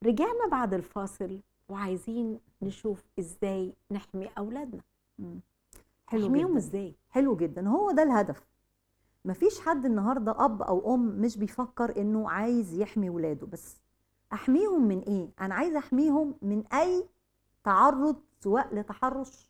رجعنا بعد الفاصل وعايزين نشوف ازاي نحمي اولادنا مم. حلو نحميهم جدا ازاي حلو جدا هو ده الهدف مفيش حد النهارده اب او ام مش بيفكر انه عايز يحمي ولاده بس احميهم من ايه انا عايز احميهم من اي تعرض سواء لتحرش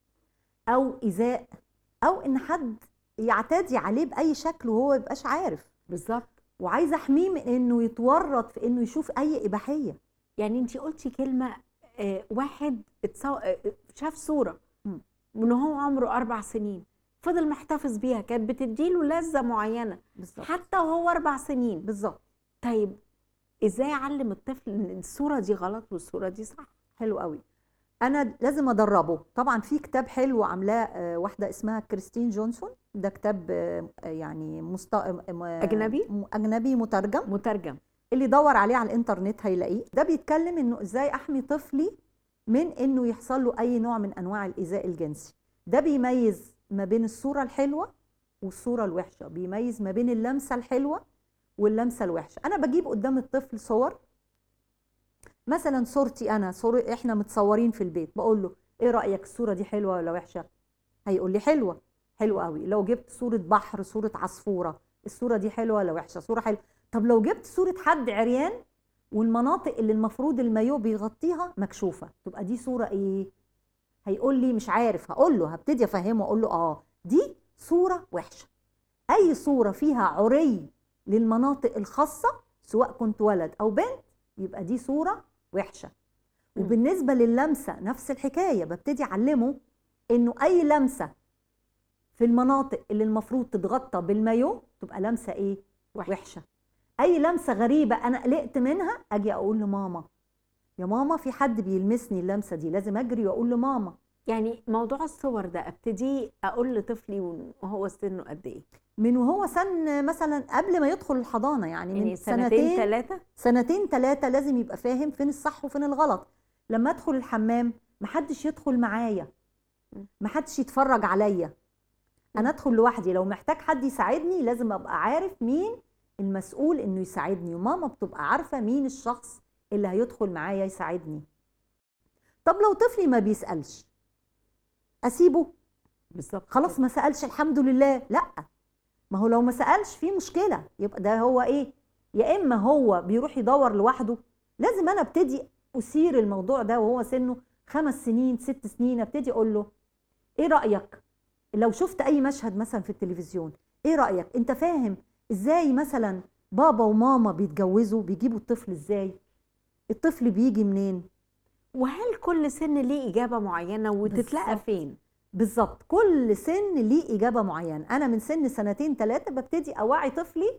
او ايذاء او ان حد يعتدي عليه باي شكل وهو ميبقاش عارف بالظبط وعايزه احميه من انه يتورط في انه يشوف اي اباحيه يعني انت قلتي كلمه آه واحد اتصو... آه شاف صوره مم. من هو عمره اربع سنين فضل محتفظ بيها كانت بتديله لذه معينه بالظبط حتى وهو اربع سنين بالظبط طيب ازاي اعلم الطفل ان الصوره دي غلط والصوره دي صح حلو قوي انا لازم ادربه طبعا في كتاب حلو عاملاه آه، واحده اسمها كريستين جونسون ده كتاب آه، يعني مست... آه، أجنبي؟ م- اجنبي مترجم مترجم اللي يدور عليه على الانترنت هيلاقيه ده بيتكلم انه ازاي احمي طفلي من انه يحصل له اي نوع من انواع الايذاء الجنسي ده بيميز ما بين الصوره الحلوه والصوره الوحشه بيميز ما بين اللمسه الحلوه واللمسه الوحشه انا بجيب قدام الطفل صور مثلا صورتي انا صور احنا متصورين في البيت بقول له ايه رايك الصوره دي حلوه ولا وحشه هيقول لي حلوه حلوه قوي لو جبت صوره بحر صوره عصفوره الصوره دي حلوه ولا وحشه صوره حلوه طب لو جبت صوره حد عريان والمناطق اللي المفروض المايو بيغطيها مكشوفه تبقى دي صوره ايه هيقول لي مش عارف هقول له هبتدي افهمه اقول له اه دي صوره وحشه اي صوره فيها عري للمناطق الخاصه سواء كنت ولد او بنت يبقى دي صوره وحشه مم. وبالنسبه للمسه نفس الحكايه ببتدي اعلمه انه اي لمسه في المناطق اللي المفروض تتغطى بالمايو تبقى لمسه ايه وحشة. وحشه اي لمسه غريبه انا قلقت منها اجي اقول لماما يا ماما في حد بيلمسني اللمسه دي لازم اجري واقول لماما يعني موضوع الصور ده ابتدي اقول لطفلي وهو سنه قد ايه من وهو سن مثلا قبل ما يدخل الحضانه يعني من يعني سنتين سنتين ثلاثه سنتين ثلاثة لازم يبقى فاهم فين الصح وفين الغلط لما ادخل الحمام محدش يدخل معايا م. محدش يتفرج عليا انا ادخل لوحدي لو محتاج حد يساعدني لازم ابقى عارف مين المسؤول انه يساعدني وماما بتبقى عارفة مين الشخص اللي هيدخل معايا يساعدني طب لو طفلي ما بيسألش اسيبه بالظبط خلاص ما سألش الحمد لله لا ما هو لو ما سألش في مشكلة يبقى ده هو ايه يا اما هو بيروح يدور لوحده لازم انا ابتدي اثير الموضوع ده وهو سنه خمس سنين ست سنين ابتدي اقول له ايه رأيك لو شفت اي مشهد مثلا في التلفزيون ايه رأيك انت فاهم ازاي مثلا بابا وماما بيتجوزوا بيجيبوا الطفل ازاي الطفل بيجي منين وهل كل سن ليه اجابه معينه وتتلقى بالظبط. فين بالظبط كل سن ليه اجابه معينه انا من سن سنتين ثلاثه ببتدي اوعي طفلي